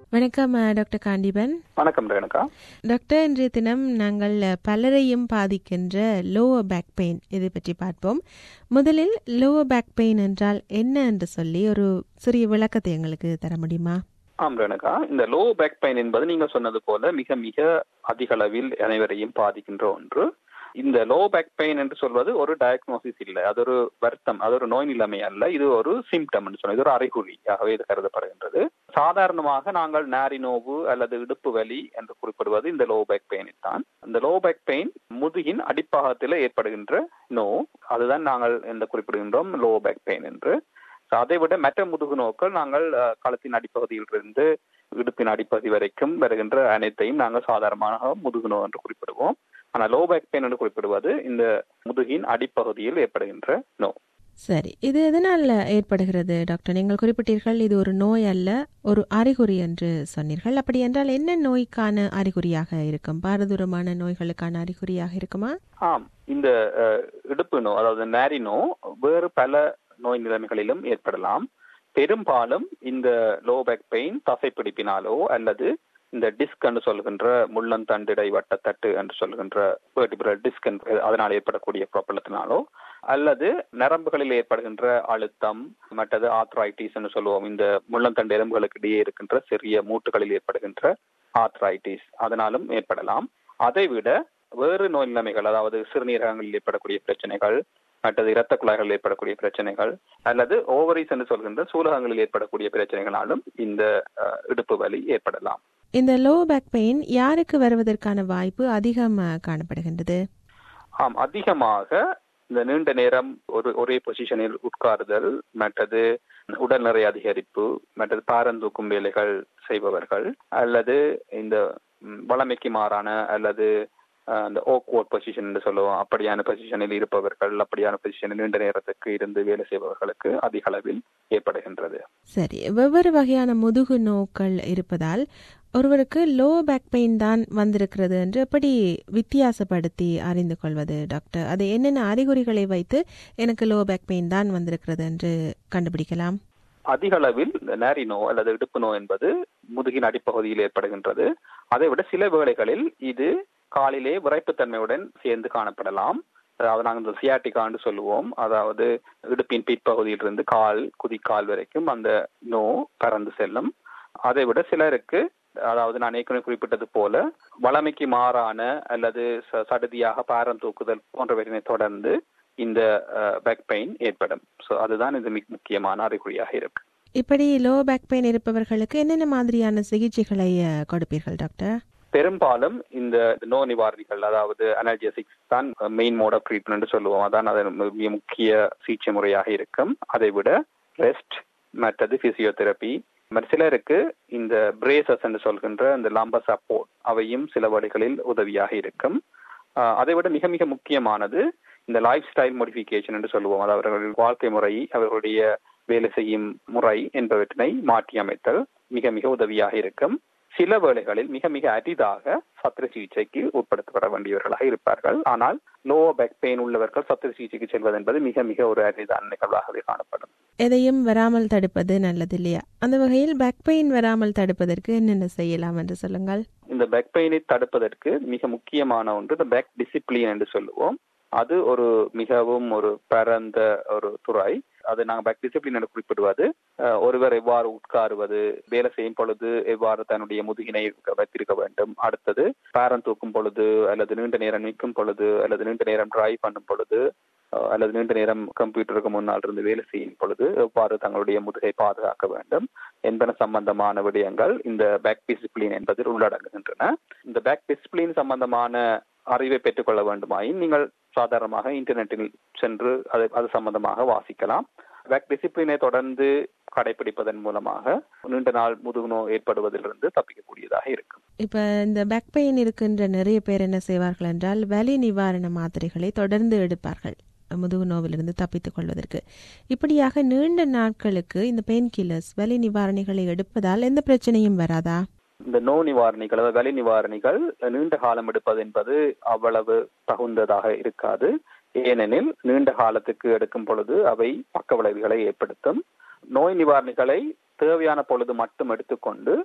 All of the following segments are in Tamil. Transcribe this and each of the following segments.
வணக்கம் அஹ், டாக்டர் காண்டிபன் வணக்கம் ரேணுகா டாக்டர் இன்றைய தினம் நாங்கள் அஹ், பலரையும் பாதிக்கின்ற லோவர் பேக் பெயின் இதை பற்றி பார்ப்போம் முதலில் லோவர் பேக் பெயின் என்றால் என்ன என்று சொல்லி ஒரு சிறிய விளக்கத்தை எங்களுக்கு தர முடியுமா ஆம் ரேணுகா இந்த லோ பேக் பெயின் என்பது நீங்க சொன்னது போல மிக மிக அதிக அளவில் அனைவரையும் பாதிக்கின்ற ஒன்று இந்த லோ பேக் பெயின் என்று சொல்வது ஒரு டயக்னோசிஸ் இல்லை அது ஒரு வருத்தம் அது ஒரு நோய் நிலைமை அல்ல இது ஒரு சிம்டம் என்று சொன்ன இது ஒரு அறிகுறியாகவே இது கருதப்படுகின்றது சாதாரணமாக நாங்கள் நாரினோவு அல்லது இடுப்பு வலி என்று குறிப்பிடுவது இந்த லோ பேக் பெயினை தான் இந்த லோ பேக் பெயின் முதுகின் அடிப்பாகத்தில் ஏற்படுகின்ற நோ அதுதான் நாங்கள் இந்த குறிப்பிடுகின்றோம் லோ பேக் பெயின் என்று So, அதை விட மற்ற முதுகு நோக்கள் நாங்கள் அஹ், களத்தின் அடிப்பகுதியிலிருந்து இடுப்பின் அடிப்பகுதி வரைக்கும் வருகின்ற அனைத்தையும் நாங்கள் சாதாரணமாக முதுகு நோய் என்று குறிப்பிடுவோம் ஆனால் லோ பேக் பெயின் என்று குறிப்பிடுவது இந்த முதுகின் அடிப்பகுதியில் ஏற்படுகின்ற நோ சரி இது எதனால் ஏற்படுகிறது டாக்டர் நீங்கள் குறிப்பிட்டீர்கள் இது ஒரு நோய் அல்ல ஒரு அறிகுறி என்று சொன்னீர்கள் அப்படி என்றால் என்ன நோய்க்கான அறிகுறியாக இருக்கும் பாரதூரமான நோய்களுக்கான அறிகுறியாக இருக்குமா ஆம் இந்த அஹ், இடுப்பு நோ அதாவது நாரினோ வேறு பல நோய் நிலைமைகளிலும் ஏற்படலாம் பெரும்பாலும் இந்த லோ பேக் பெயின் தசைப்பிடிப்பினாலோ அல்லது இந்த டிஸ்க் என்று சொல்கின்ற முள்ளந்தண்டிடை வட்டத்தட்டு என்று சொல்கின்ற வெர்டிபிரல் டிஸ்க் என்று அதனால் ஏற்படக்கூடிய ப்ராப்ளத்தினாலோ அல்லது நரம்புகளில் ஏற்படுகின்ற அழுத்தம் மற்றது ஆத்ரைட்டிஸ் என்று சொல்லுவோம் இந்த முள்ளந்தண்டு எலும்புகளுக்கு இடையே இருக்கின்ற சிறிய மூட்டுகளில் ஏற்படுகின்ற ஆத்ரைட்டிஸ் அதனாலும் ஏற்படலாம் அதைவிட வேறு நோய் நிலைமைகள் அதாவது சிறுநீரகங்களில் ஏற்படக்கூடிய பிரச்சனைகள் மற்றது இரத்த குழாய்களில் ஏற்படக்கூடிய பிரச்சனைகள் அல்லது ஓவரிஸ் என்று சொல்கின்ற சூலகங்களில் ஏற்படக்கூடிய பிரச்சனைகளாலும் இந்த அஹ், இடுப்பு வலி ஏற்படலாம் இந்த லோ பேக் பெயின் யாருக்கு வருவதற்கான வாய்ப்பு அதிகம் அஹ், காணப்படுகின்றது ஆம் அதிகமாக இந்த நீண்ட நேரம் ஒரு ஒரே பொசிஷனில் உட்காருதல் மற்றது உடல் நிறை அதிகரிப்பு மற்றது பாரந்தூக்கும் வேலைகள் செய்பவர்கள் அல்லது இந்த ம், வளமைக்கு மாறான அல்லது அஹ், இந்த ஓக்வர்ட் பொசிஷன் என்று சொல்லுவோம் அப்படியான பொசிஷனில் இருப்பவர்கள் அப்படியான பொசிஷனில் நீண்ட நேரத்துக்கு இருந்து வேலை செய்பவர்களுக்கு அதிக அளவில் ஏற்படுகின்றது சரி வெவ்வேறு வகையான முதுகு நோக்கள் இருப்பதால் ஒருவருக்கு லோ பேக் பெயின் தான் வந்திருக்கிறது என்று எப்படி வித்தியாசப்படுத்தி அறிந்து கொள்வது டாக்டர் அது என்னென்ன அறிகுறிகளை வைத்து எனக்கு லோ பேக் பெயின் தான் வந்திருக்கிறது என்று கண்டுபிடிக்கலாம் அதிக அளவில் இந்த நாரி நோ அல்லது இடுப்பு நோ என்பது முதுகின் அடிப்பகுதியில் ஏற்படுகின்றது அதை விட சில வேளைகளில் இது காலிலே விரைப்புத்தன்மையுடன் சேர்ந்து காணப்படலாம் அதாவது நாங்கள் இந்த சியாட்டிகான்னு சொல்லுவோம் அதாவது இடுப்பின் பிற்பகுதியிலிருந்து கால் குதிக்கால் வரைக்கும் அந்த நோ பறந்து செல்லும் அதை விட சிலருக்கு அதாவது நான் ஏற்கனவே குறிப்பிட்டது போல வளமைக்கு மாறான அல்லது ச- சடுதியாக பாரம் தூக்குதல் போன்றவற்றினை தொடர்ந்து இந்த பேக் பெயின் ஏற்படும் ஸோ அதுதான் இது மிக முக்கியமான அறிகுறியாக இருக்கு இப்படி லோ பேக் பெயின் இருப்பவர்களுக்கு என்னென்ன மாதிரியான சிகிச்சைகளை அஹ், கொடுப்பீர்கள் டாக்டர் பெரும்பாலும் இந்த நோ நிவாரணிகள் அதாவது அனர்ஜெசிக்ஸ் தான் மெயின் மோட் ஆஃப் ட்ரீட்மெண்ட் சொல்லுவோம் அதான் அது மிக முக்கிய சிகிச்சை முறையாக இருக்கும் அதை விட ரெஸ்ட் மற்றது பிசியோதெரப்பி மற்ற சிலருக்கு இந்த பிரேசஸ் என்று சொல்கின்ற இந்த லம்ப சப்போர்ட் அவையும் சில வழிகளில் உதவியாக இருக்கும் ஆஹ் அதை விட மிக மிக முக்கியமானது இந்த லைஃப் ஸ்டைல் மோடிஃபிகேஷன் என்று சொல்லுவோம் அதாவது அவர்கள் வாழ்க்கை முறை அவர்களுடைய வேலை செய்யும் முறை என்பவற்றினை மாற்றி அமைத்தல் மிக மிக உதவியாக இருக்கும் சில வேளைகளில் மிக மிக அரிதாக சத்திர சிகிச்சைக்கு உட்படுத்தப்பட வேண்டியவர்களாக இருப்பார்கள் ஆனால் லோ பேக் பெயின் உள்ளவர்கள் சத்திர சிகிச்சைக்கு செல்வது என்பது மிக மிக ஒரு அரிதான நிகழ்வாகவே காணப்படும் எதையும் வராமல் தடுப்பது நல்லது இல்லையா அந்த வகையில் பேக் பெயின் வராமல் தடுப்பதற்கு என்னென்ன செய்யலாம் என்று சொல்லுங்கள் இந்த பேக் பெயினை தடுப்பதற்கு மிக முக்கியமான ஒன்று இந்த பேக் டிசிப்ளின் என்று சொல்லுவோம் அது ஒரு மிகவும் ஒரு பரந்த ஒரு துறை அது நாங்கள் பேக் டிசிப்ளின் என்று குறிப்பிடுவது அஹ், ஒருவர் எவ்வாறு உட்காருவது வேலை செய்யும் பொழுது எவ்வாறு தன்னுடைய முதுகினை வைத்திருக்க வேண்டும் அடுத்தது பேரம் தூக்கும் பொழுது அல்லது நீண்ட நேரம் நிற்கும் பொழுது அல்லது நீண்ட நேரம் டிரைவ் பண்ணும் பொழுது அஹ், அல்லது நீண்ட நேரம் கம்ப்யூட்டருக்கு முன்னால் இருந்து வேலை செய்யும் பொழுது எவ்வாறு தங்களுடைய முதுகை பாதுகாக்க வேண்டும் என்பன சம்பந்தமான விடயங்கள் இந்த பேக் டிசிப்ளின் என்பதில் உள்ளடங்குகின்றன இந்த பேக் டிசிப்ளின் சம்பந்தமான அறிவை பெற்றுக்கொள்ள வேண்டுமாயின் நீங்கள் சாதாரணமாக இன்டர்நெட்டில் சென்று அது அது சம்பந்தமாக வாசிக்கலாம் பேக் டிசிப்ளினை தொடர்ந்து கடைபிடிப்பதன் மூலமாக நீண்ட நாள் முதுகு நோய் ஏற்படுவதிலிருந்து தப்பிக்கக்கூடியதாக இருக்கும் இப்ப இந்த பேக் பெயின் இருக்கின்ற நிறைய பேர் என்ன செய்வார்கள் என்றால் வலி நிவாரண மாத்திரைகளை தொடர்ந்து எடுப்பார்கள் முதுகு நோவிலிருந்து தப்பித்துக் கொள்வதற்கு இப்படியாக நீண்ட நாட்களுக்கு இந்த பெயின் கில்லர்ஸ் வலி நிவாரணிகளை எடுப்பதால் எந்த பிரச்சனையும் வராதா இந்த நோ நிவாரணிகள் அதாவது வலி நிவாரணிகள் நீண்ட காலம் எடுப்பது என்பது அவ்வளவு தகுந்ததாக இருக்காது ஏனெனில் நீண்ட காலத்துக்கு எடுக்கும் பொழுது அவை பக்க விளைவுகளை ஏற்படுத்தும் நோய் நிவாரணிகளை தேவையான பொழுது மட்டும் எடுத்துக்கொண்டு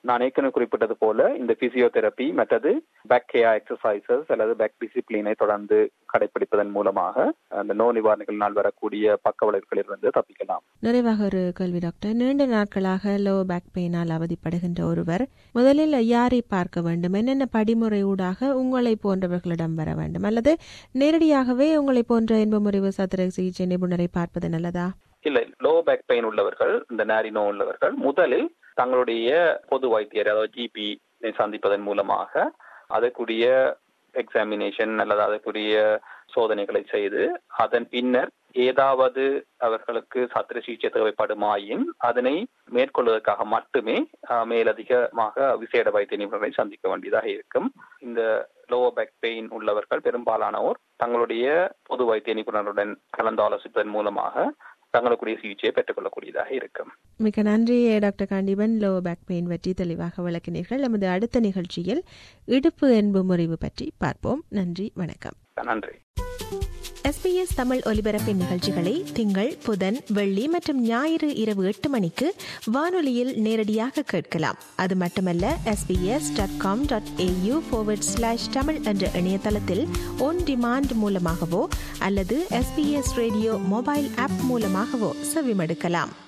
நான் ஏற்கனவே குறிப்பிட்டது போல இந்த பிசியோதெரப்பி மற்றது பேக் கேர் எக்ஸசைசஸ் அல்லது பேக் டிசிப்ளினை தொடர்ந்து கடைபிடிப்பதன் மூலமாக அந்த நோய் நிவாரணிகளினால் வரக்கூடிய பக்க விளைவுகளிலிருந்து தப்பிக்கலாம் நிறைவாக ஒரு கேள்வி டாக்டர் நீண்ட நாட்களாக லோ பேக் பெயினால் அவதிப்படுகின்ற ஒருவர் முதலில் யாரை பார்க்க வேண்டும் என்னென்ன படிமுறை ஊடாக உங்களை போன்றவர்களிடம் வர வேண்டும் அல்லது நேரடியாகவே உங்களை போன்ற இன்பமுறிவு சத்திர சிகிச்சை நிபுணரை பார்ப்பது நல்லதா இல்லை லோ பேக் பெயின் உள்ளவர்கள் இந்த நாரினோ உள்ளவர்கள் முதலில் தங்களுடைய பொது வைத்தியர் அதாவது ஜிபி சந்திப்பதன் மூலமாக அதற்குரிய எக்ஸாமினேஷன் அல்லது அதற்குரிய சோதனைகளை செய்து அதன் பின்னர் ஏதாவது அவர்களுக்கு சத்திர சிகிச்சை தேவைப்படுமாயின் அதனை மேற்கொள்வதற்காக மட்டுமே மேலதிகமாக விசேட வைத்திய நிபுணரை சந்திக்க வேண்டியதாக இருக்கும் இந்த லோவர் பேக் பெயின் உள்ளவர்கள் பெரும்பாலானோர் தங்களுடைய பொது வைத்திய நிபுணருடன் கலந்தாலோசிப்பதன் மூலமாக தங்களுக்குரிய சிகிச்சையை பெற்றுக்கொள்ளக்கூடியதாக இருக்கும் மிக நன்றி doctor Kandipan low back pain பற்றி தெளிவாக விளக்கினீர்கள் நமது அடுத்த நிகழ்ச்சியில் இடுப்பு என்பு முறிவு பற்றி பார்ப்போம் நன்றி வணக்கம் நன்றி எஸ்பிஎஸ் தமிழ் ஒலிபரப்பின் நிகழ்ச்சிகளை திங்கள் புதன் வெள்ளி மற்றும் ஞாயிறு இரவு எட்டு மணிக்கு வானொலியில் நேரடியாக கேட்கலாம் அது மட்டுமல்ல SBS dot com dot AU forward slash Tamil என்ற இணையதளத்தில் ஒன் டிமாண்ட் மூலமாகவோ அல்லது எஸ்பிஎஸ் ரேடியோ மொபைல் ஆப் மூலமாகவோ செவிமடுக்கலாம்